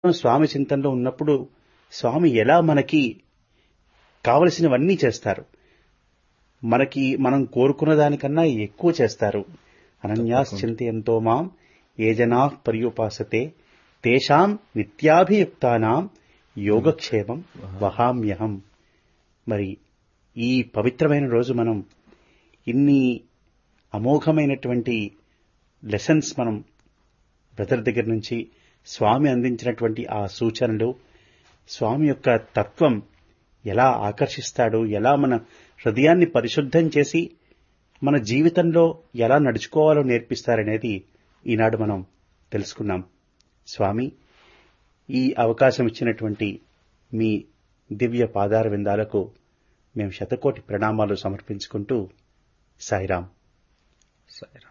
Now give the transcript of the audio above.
స్వామి చింతనలో ఉన్నప్పుడు స్వామి ఎలా మనకి కావలసినవన్నీ చేస్తారు మనకి మనం కోరుకున్న దానికన్నా ఎక్కువ చేస్తారు అనన్యాస్ చింతయంతో మాం ఏ జనా పర్యుపాసతే తేషాం నిత్యాభియుక్తానాం యోగక్షేమం వహామ్యహం మరి ఈ పవిత్రమైన రోజు మనం ఇన్ని అమోఘమైనటువంటి లెసన్స్ మనం బ్రదర్ దగ్గర నుంచి స్వామి అందించినటువంటి ఆ సూచనలు స్వామి యొక్క తత్వం ఎలా ఆకర్షిస్తాడు ఎలా మన హృదయాన్ని పరిశుద్ధం చేసి మన జీవితంలో ఎలా నడుచుకోవాలో నేర్పిస్తారనేది ఈనాడు మనం తెలుసుకున్నాం స్వామి ఈ అవకాశం ఇచ్చినటువంటి మీ దివ్య పాదార విందాలకు మేము శతకోటి ప్రణామాలు సమర్పించుకుంటూ సాయిరాం సాయిరాం